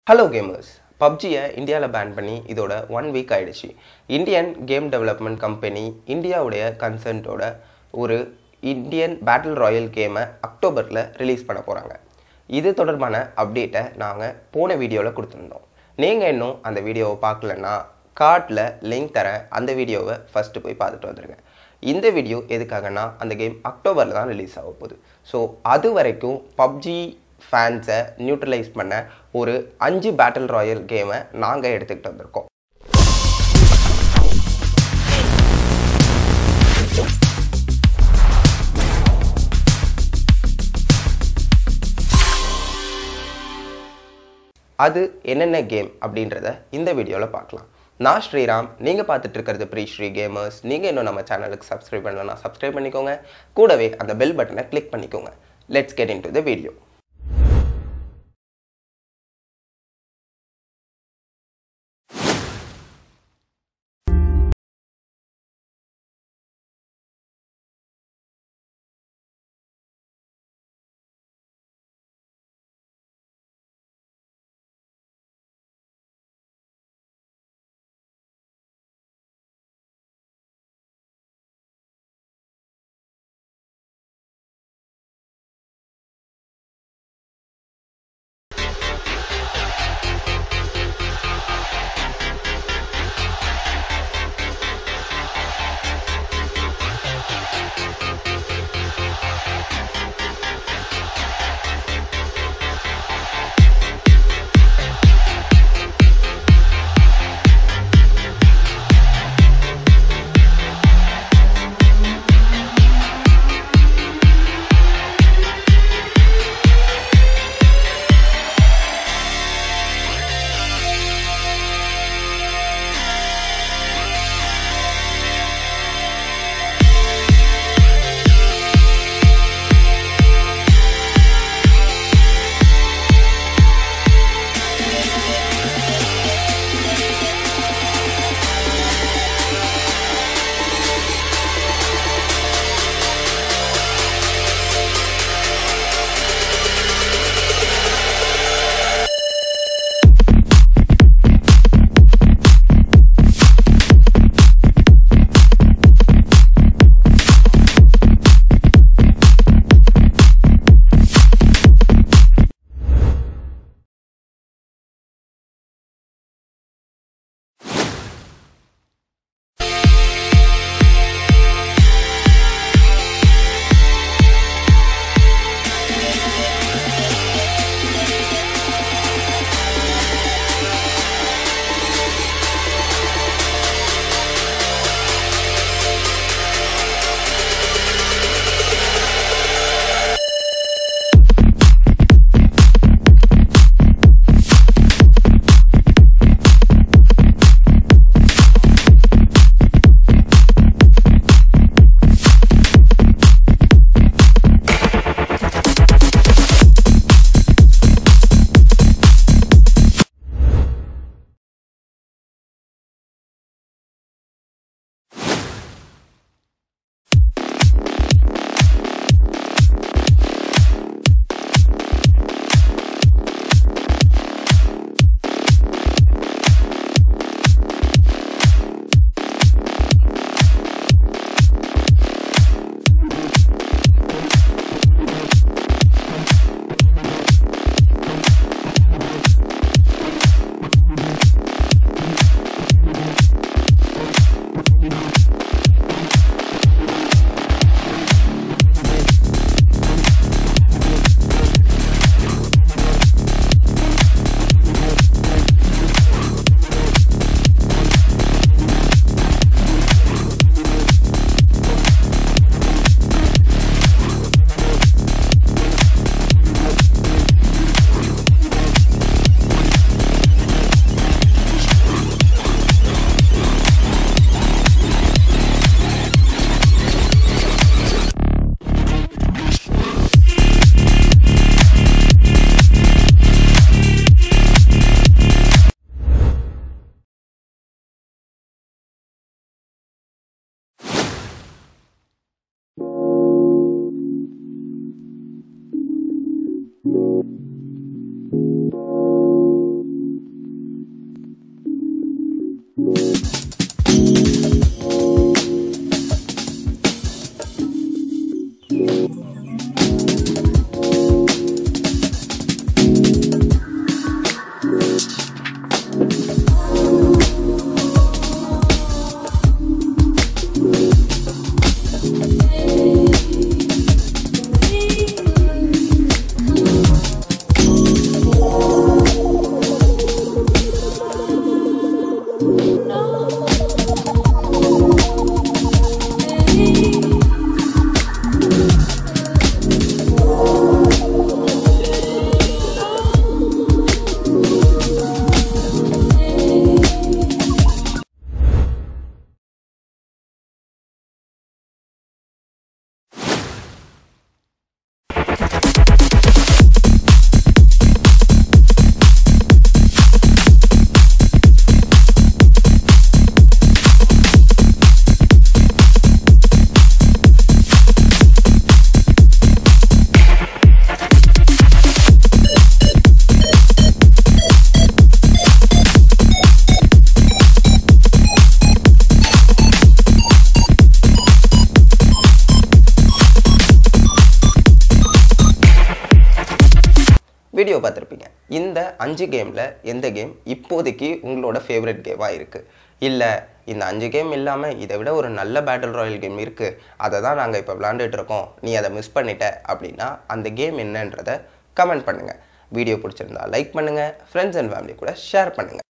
hello gamers பப்ஜியை இந்தியாவில் ban பண்ணி இதோட ஒன் வீக் ஆயிடுச்சு இந்தியன் கேம் டெவலப்மெண்ட் கம்பெனி இந்தியாவுடைய கன்சென்ட்டோட ஒரு இந்தியன் பேட்டில் ராயல் கேமை அக்டோபரில் ரிலீஸ் பண்ண போகிறாங்க இது தொடர்பான அப்டேட்டை நாங்கள் போன வீடியோவில் கொடுத்துருந்தோம் நீங்கள் இன்னும் அந்த வீடியோவை பார்க்கலன்னா கார்ட்டில் லிங்க் தரேன் அந்த வீடியோவை ஃபஸ்ட்டு போய் பார்த்துட்டு வந்துடுங்க இந்த வீடியோ எதுக்காகனா அந்த கேம் அக்டோபரில் தான் ரிலீஸ் ஆக போகுது ஸோ அது வரைக்கும் பப்ஜி ஃபேன்ஸை நியூட்ரலைஸ் பண்ண ஒரு அஞ்சு பேட்டில் ராயல் கேமை நாங்கள் எடுத்துக்கிட்டு வந்திருக்கோம் அது என்னென்ன கேம் அப்படின்றத இந்த வீடியோவில் பார்க்கலாம் நான் ஸ்ரீராம் நீங்கள் பார்த்துட்டு இருக்கிறது ப்ரீ ஸ்ரீ கேமர்ஸ் நீங்கள் இன்னும் நம்ம சேனலுக்கு சப்ஸ்கிரைப் பண்ணலன்னா சப்ஸ்கிரைப் பண்ணிக்கோங்க கூடவே அந்த பெல் பட்டனை கிளிக் பண்ணிக்கோங்க let's get into the video video பார்த்துருப்பீங்க இந்த அஞ்சு கேமில் எந்த கேம் இப்போதைக்கு உங்களோட ஃபேவரட் கேமாக இருக்குது இல்லை இந்த அஞ்சு கேம் இல்லாமல் இதை விட ஒரு நல்ல பேட்டில் ராயல் கேம் இருக்குது அதை தான் நாங்கள் இப்போ விளாண்டுட்டு இருக்கோம் நீ அதை மிஸ் பண்ணிட்ட அப்படின்னா அந்த கேம் என்னன்றதை கமெண்ட் பண்ணுங்கள் வீடியோ பிடிச்சிருந்தா லைக் பண்ணுங்கள் ஃப்ரெண்ட்ஸ் அண்ட் ஃபேமிலி கூட ஷேர் பண்ணுங்கள்